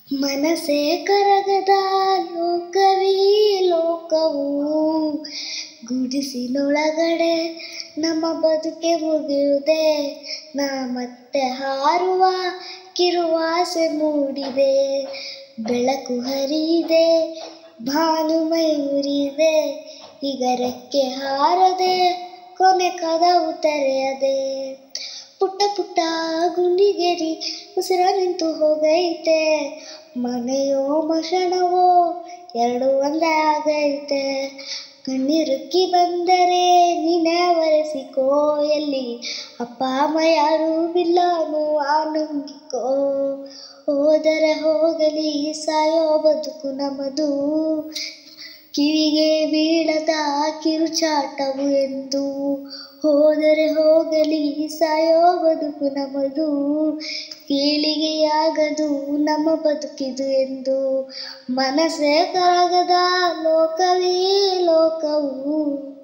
ಮನಸೇ ಕರಗದ ಲೋಕವೀ ಲೋಕವು ಗುಡಿಸಿನೊಳಗಡೆ ನಮ್ಮ ಬದುಕೆ ಮುಗಿಯುವುದೇ ನಾ ಮತ್ತೆ ಹಾರುವ ಕಿರುವಾಸೆ ಮೂಡಿದೆ ಬೆಳಕು ಹರಿಯಿದೆ ಭಾನುಮೈ ಮುರಿದೆ ಈಗ ರೆಕ್ಕೆ ಹಾರದೆ ಕೊನೆ ಕದವು ತೆರೆಯದೆ ಪುಟ್ಟ ಪುಟ್ಟ ಗುಂಡಿಗೆರಿ ಉಸಿರ ನಿಂತು ಹೋಗೈತೆ ಮನೆಯೋ ಮಶಣವೋ ಎರಡು ಒಂದೇ ಆಗೈತೆ ಕಣ್ಣಿರುಕ್ಕಿ ಬಂದರೆ ನೀನೇ ಒರೆಸಿಕೋ ಎಲ್ಲಿ ಅಪ್ಪ ಅಮ್ಮ ಯಾರೂ ಬಿಲ್ಲನು ಆನಂಗಿಕೋ ಹೋದರೆ ಹೋಗಲಿ ಸಾಯೋ ಬದುಕು ನಮ್ಮದು ಕಿವಿಗೆ ಬೀಳದ ಕಿರುಚಾಟವು ಎಂದು ಹೋದರೆ ಹೋಗಲಿ ಸಾಯೋ ಬದುಕು ನಮ್ಮದು ಕೀಳಿಗೆಯಾಗದು ನಮ್ಮ ಬದುಕಿದು ಎಂದು ಮನಸ್ಸೇ ಕರಗದ ಲೋಕವೇ ಲೋಕವು